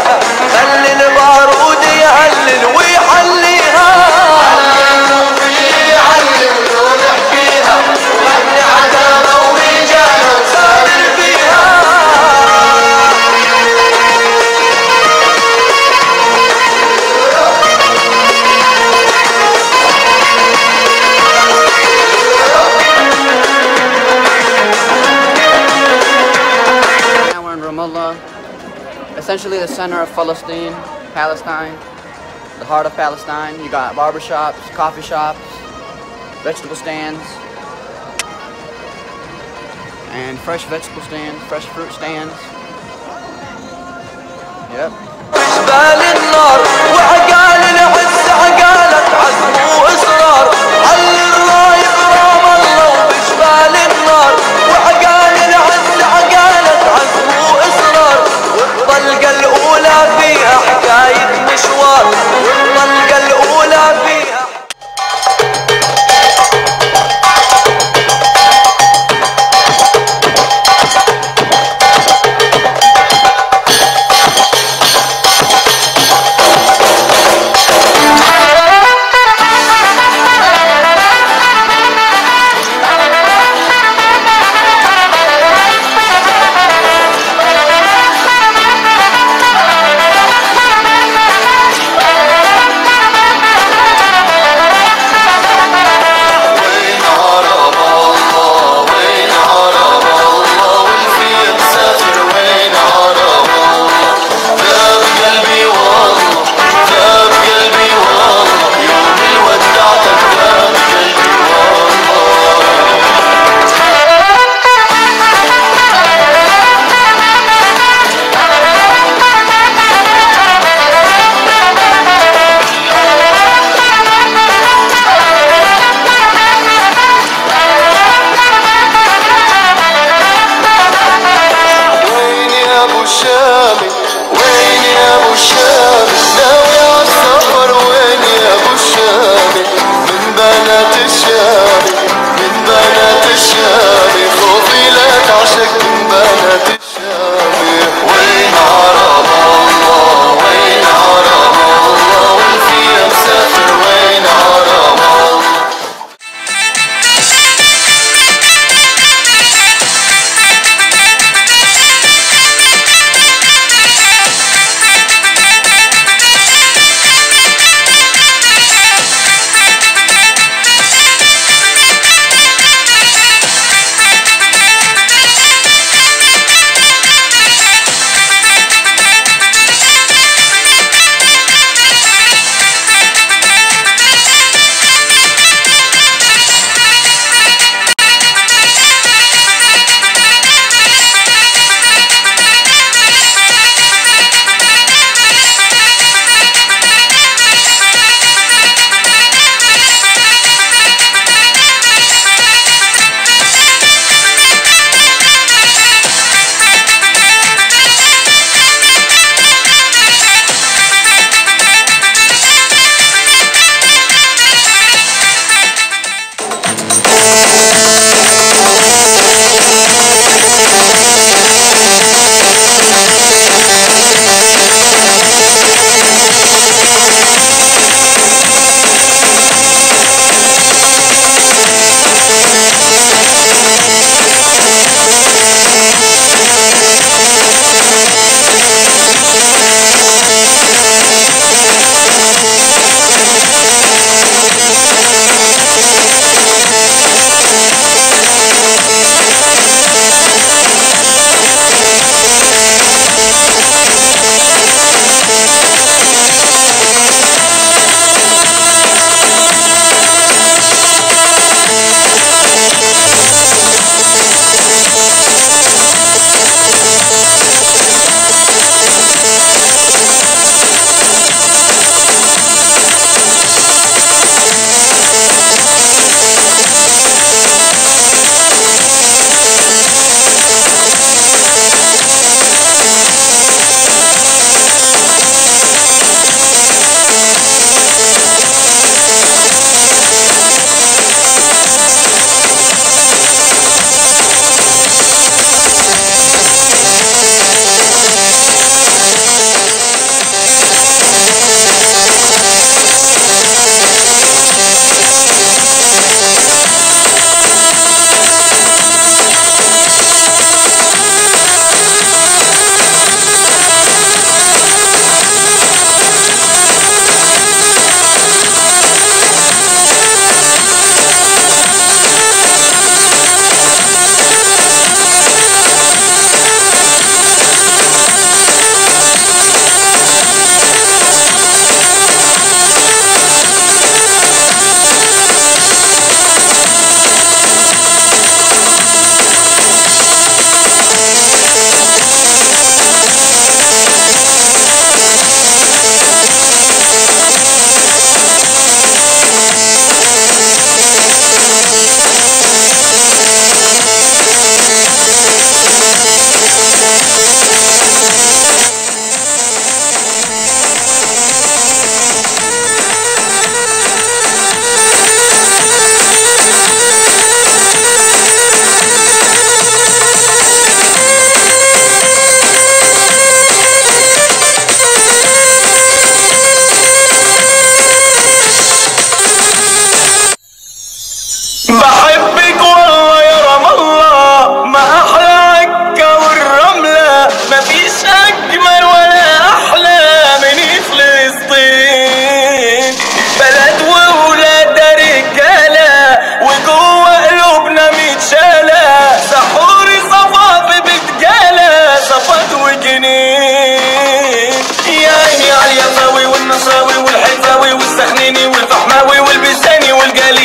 خلي البارود يهلل ويحليها يعلم لون فيها وغني عتابة ورجاله سامر فيها Now we're in Ramallah, essentially the center of Palestine, Palestine, the heart of Palestine. You got barber shops, coffee shops, vegetable stands, and fresh vegetable stands, fresh fruit stands. Yep. جبال النار وعقال العز عقالك عزم واصرار علي الرايق رام الله وبجبال النار وعقال العز عقالك عزم واصرار والطلقه الاولى فيها حكايه مشوار والطلقه الاولى فيها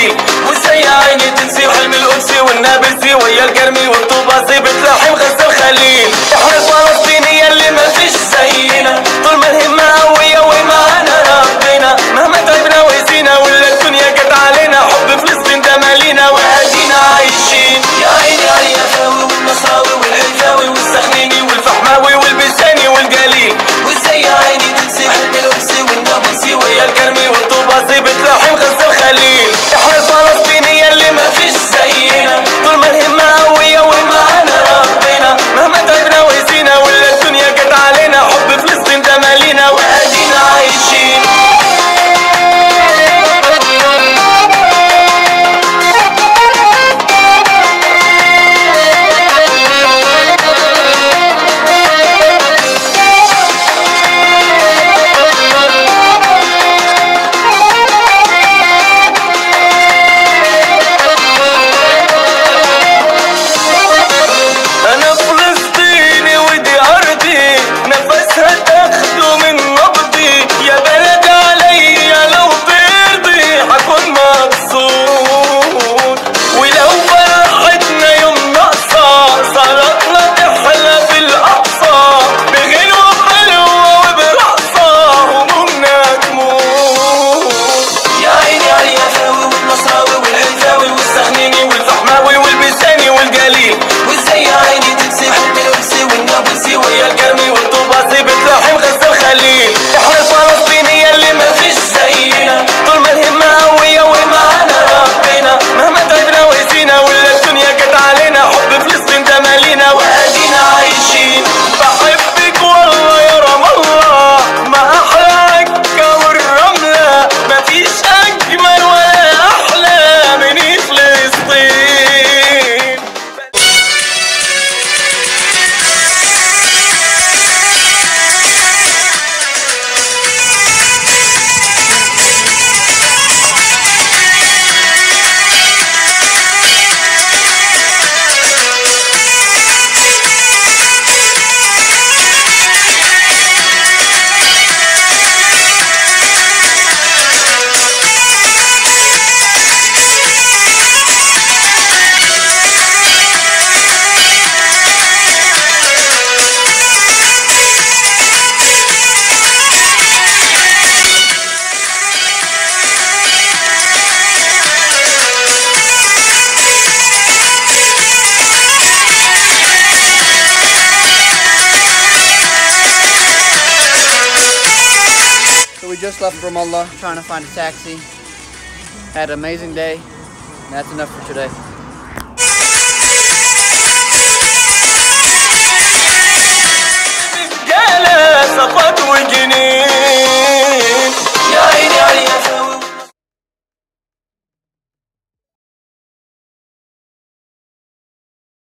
الخليل وازاي يا عيني تنسي حلم القدسي والنابلسي ويا الكرمي والطوباسي بتلاحم غزة الخليل احنا الفلسطينية اللي ما فيش زينا طول ما الهمة قوية ومعانا ربنا مهما تعبنا وقسينا ولا الدنيا جت علينا حب فلسطين ده مالينا وادينا عايشين يا عيني يا اليافاوي والنصراوي والعيفاوي والسخنيني والفحماوي والبستاني والجليل وازاي يا عيني تنسي حلم القدسي والنابلسي ويا الكرمي والطوباسي بتلاحم غزة الخليل احنا الفلسطينية اللي ما فيش زينا طول ما الهمة قوية ومعانا ربنا مهما تعبنا وقسينا ولا الدنيا جت علينا حب فلسطين ده مالينا وادينا عايشين انا فلسطيني ودي ارضي نفسها تاخده من نبضي يا بلد عليا لو ترضي حكون مبسوط ولو فرحتنا يوم ناقصة صلاتنا تحلى في الاقصى بغنوة حلوة وبرقصة همومنا تموت يا عيني يا اليافاوي والنصراوي والعيفاوي والسخنيني والفحماوي والبستاني والجليل وازاي يا عيني تنسي حلم القدسي والنابلسي ويا الكرمي والطوباسي بتلاحم غزة الخليل احنا الفلسطينية اللي ما فيش زينا طول ما الهمة قوية ومعانا ربنا مهما تعبنا وقسينا ولا الدنيا جت علينا حب فلسطين ده مالينا وادينا عايشين بحبك والله يا رام الله ما احلى عكا والرملة مفيش اجمل ولا احلى من فلسطين So we just left Ramallah, trying to find a taxi. Had an amazing day. And that's enough for today. رجالة صفات